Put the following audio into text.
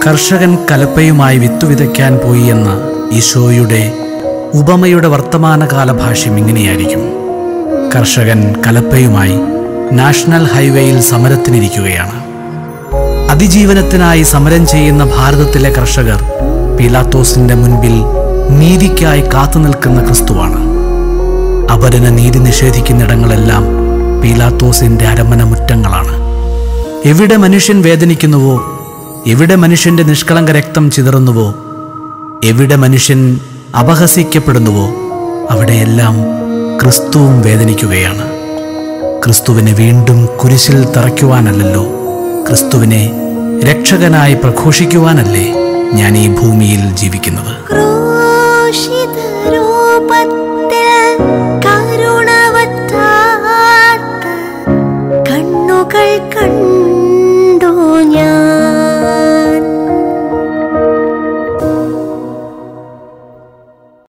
കർഷകൻ കലപ്പയുമായി വിത്തു വിതയ്ക്കാൻ പോയി എന്ന ഈശോയുടെ ഉപമയുടെ വർത്തമാനകാല ഭാഷ്യം ഇങ്ങനെയായിരിക്കും കർഷകൻ കലപ്പയുമായി നാഷണൽ ഹൈവേയിൽ സമരത്തിനിരിക്കുകയാണ് അതിജീവനത്തിനായി സമരം ചെയ്യുന്ന ഭാരതത്തിലെ കർഷകർ പീലാത്തോസിന്റെ മുൻപിൽ നീതിക്കായി കാത്തുനിൽക്കുന്ന ക്രിസ്തുവാണ് അപരന് നീതി നിഷേധിക്കുന്നിടങ്ങളെല്ലാം പീലാത്തോസിന്റെ അരമന മുറ്റങ്ങളാണ് എവിടെ മനുഷ്യൻ വേദനിക്കുന്നുവോ എവിടെ മനുഷ്യന്റെ നിഷ്കളങ്ക രക്തം ചിതറുന്നുവോ എവിടെ മനുഷ്യൻ അപഹസിക്കപ്പെടുന്നുവോ അവിടെയെല്ലാം ക്രിസ്തുവും വേദനിക്കുകയാണ് ക്രിസ്തുവിനെ വീണ്ടും കുരിശിൽ തറയ്ക്കുവാനല്ലല്ലോ ക്രിസ്തുവിനെ രക്ഷകനായി പ്രഘോഷിക്കുവാനല്ലേ ഞാൻ ഈ ഭൂമിയിൽ ജീവിക്കുന്നത് ക്രൂശിത രൂപത്തിൽ കരുണവറ്റാത്ത കണ്ണുകൾ